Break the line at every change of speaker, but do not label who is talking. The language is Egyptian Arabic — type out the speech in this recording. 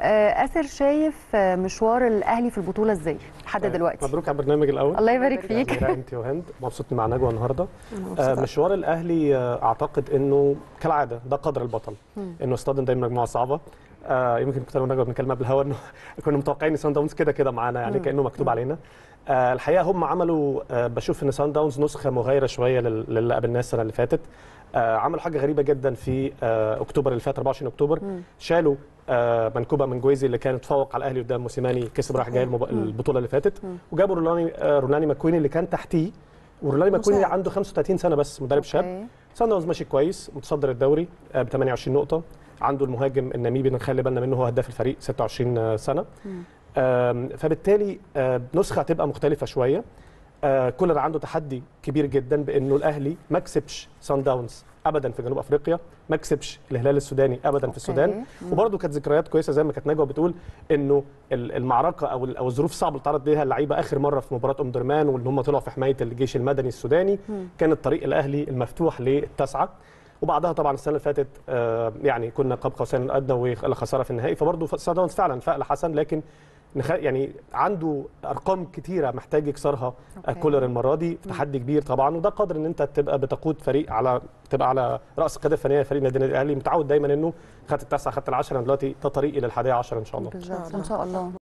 آه، اسر شايف آه، مشوار الاهلي في البطوله ازاي لحد دلوقتي
مبروك على البرنامج الاول
الله يبارك فيك
يا انت وهند مبسوط إني مع نجوى النهارده آه، مشوار الاهلي آه، اعتقد انه كالعاده ده قدر البطل انه يصطدم دايما مجموعه صعبه آه، يمكن كنت انا ونجوى بنتكلم قبل الهوا انه كنا متوقعين ان سان داونز كده كده معانا يعني كانه مكتوب علينا آه، الحقيقه هم عملوا آه، بشوف ان سان داونز نسخه مغايره شويه لل- للي قابلناه السنه اللي فاتت آه، عملوا حاجه غريبه جدا في آه، اكتوبر اللي فات 24 اكتوبر شالوا آه، منكوبه من جويزي اللي كانت تفوق على الاهلي قدام موسيماني كسب راح جاي المب- البطوله اللي فاتت وجابوا رولاني آه، رولاني ماكويني اللي كان تحتيه ورولاني ماكويني
مساعد.
عنده 35 سنه بس مدرب شاب
أوكي.
سان داونز ماشي كويس متصدر الدوري ب 28 نقطه عنده المهاجم النميبي نخلي بالنا منه هو هداف الفريق 26 سنه آم، فبالتالي آه، نسخه هتبقى مختلفه شويه آه، كولر عنده تحدي كبير جدا بانه الاهلي ما كسبش سان داونز ابدا في جنوب افريقيا ما كسبش الهلال السوداني ابدا في السودان وبرده كانت ذكريات كويسه زي ما كانت نجوى بتقول انه ال- المعركه او ال- او الظروف الصعبه اللي تعرض ليها اللعيبه اخر مره في مباراه ام درمان وان هم طلعوا في حمايه الجيش المدني السوداني كان الطريق الاهلي المفتوح للتسعه وبعدها طبعا السنه اللي فاتت آه، يعني كنا قاب قوسين الادنى وخساره في النهائي فبرضه سان داونز فعلا فاق لحسن لكن نخ... يعني عنده ارقام كتيره محتاج يكسرها
أوكي.
كولر المره دي في تحدي كبير طبعا وده قادر ان انت تبقى بتقود فريق على تبقى على راس القياده الفنيه فريق النادي الاهلي متعود دايما انه خدت التاسعه خدت العشره دلوقتي ده طريقي للحادية عشر ان شاء الله
بالظبط ان شاء الله